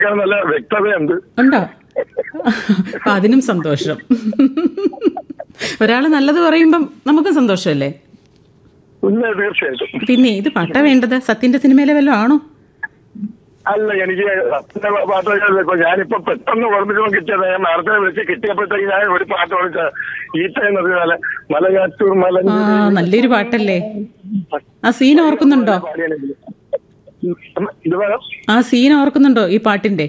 കേൾക്കാൻ നല്ല വ്യക്തതയുണ്ട് ഉണ്ടോ അപ്പൊ അതിനും സന്തോഷം ഒരാള് നല്ലത് പറയുമ്പം നമുക്കും സന്തോഷമല്ലേ പിന്നെ തീർച്ചയായിട്ടും പിന്നെ ഇത് പാട്ട വേണ്ടത് സത്യന്റെ സിനിമയിലെ വല്ലതും ആണോ അല്ല എനിക്ക് സത്യന്റെ പാട്ട് ഇപ്പൊ ഞാനിപ്പോ പെട്ടെന്ന് ഓർമ്മിച്ചപ്പോ കിട്ടിയത് ഞാൻ നേരത്തെ വിളിച്ച് കിട്ടിയപ്പോഴത്തേക്ക് ഞാൻ ഒരു പാട്ട് വിളിച്ച ഈറ്റ എന്നത് പോലെ മലയാറ്റൂർ ആ മലഞ്ഞ നല്ലൊരു പാട്ടല്ലേ ആ സീൻ ഓർക്കുന്നുണ്ടോ ഇത് വേണം ആ സീൻ ഓർക്കുന്നുണ്ടോ ഈ പാട്ടിന്റെ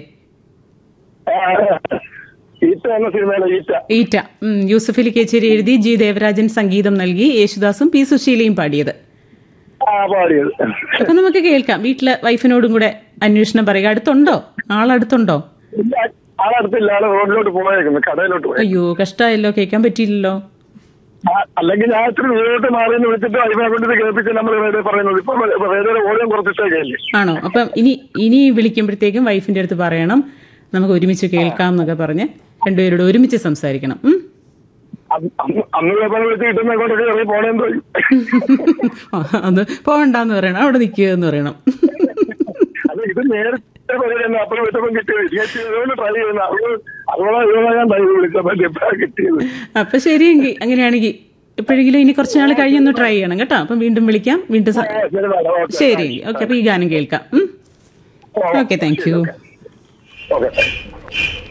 ഈറ്റ എന്ന സിനിമയിലെ ഈറ്റ ഈറ്റ ഉം, യൂസഫ് അലി കേച്ചേരി എഴുതി ജി ദേവരാജൻ സംഗീതം നൽകി യേശുദാസും പി സുശീലയും പാടിയത് ആ പാടിയത് അപ്പൊ നമുക്ക് കേൾക്കാം വീട്ടിലെ വൈഫിനോടും കൂടെ അന്വേഷണം പറയുക അടുത്തുണ്ടോ ആളടുത്തുണ്ടോ ഇല്ല, ആളടുത്തില്ല ആള് റോഡിലോട്ട് പോയേക്കുന്നു കടയിലോട്ട് പോയി അയ്യോ കഷ്ടമായല്ലോ കേൾക്കാൻ പറ്റിയില്ലല്ലോ ആ- അല്ലെങ്കിൽ ഞാൻ ഇത്തിരി ദൂരോട്ട് മാറി എന്ന് വിളിച്ചിട്ട് അതിനെ കൊണ്ട് ഇത് കേൾപ്പിച്ച് നമ്മൾ റേഡിയോ പറയുന്നത് ഇപ്പൊ റേഡിയോയുടെ ഓടിയം കുറച്ചിട്ടേ കേൾക്കും ആണോ അപ്പം ഇനി ഇനി വിളിക്കുമ്പോഴത്തേക്കും വൈഫിന്റെ അടുത്ത് പറയണം നമുക്ക് ഒരുമിച്ച് കേൾക്കാം എന്നൊക്കെ പറഞ്ഞ് രണ്ടുപേരോട് ഒരുമിച്ച് സംസാരിക്കണം ഉം? അന്ന് അന്ന് അന്ന് പേപ്പർ വിളിച്ച് കിട്ടുന്ന കൊണ്ടൊക്കെ ഇറങ്ങി പോണേന്ന് തോന്നി അത് പോകണ്ടെന്ന് പറയണം അവിടെ നിൽക്കുക എന്ന് പറയണം അത് ഇത് നേരത്തെ പറയുന്നത് അപ്പുറം വിട്ടപ്പം കിട്ടിയത് ചേച്ചി അതുകൊണ്ട് ട്രൈ ചെയ്യുന്ന അറുപത് അറുപതാം എഴുപതാം ടൈം വിളിച്ചപ്പോൾ എപ്പോഴാണ് കിട്ടിയത് അപ്പൊ ശരിയെങ്കിൽ അങ്ങനെയാണെങ്കിൽ എപ്പോഴെങ്കിലും ഇനി കുറച്ച് നാൾ കഴിഞ്ഞൊന്ന് ട്രൈ ചെയ്യണം കേട്ടോ അപ്പം വീണ്ടും വിളിക്കാം വീണ്ടും സ- ആ, ശരി മാഡം ഓക്കെ ശരി ഓക്കെ അപ്പൊ ഈ ഗാനം കേൾക്കാം ഓക്കെ താങ്ക് യു ഓക്കെ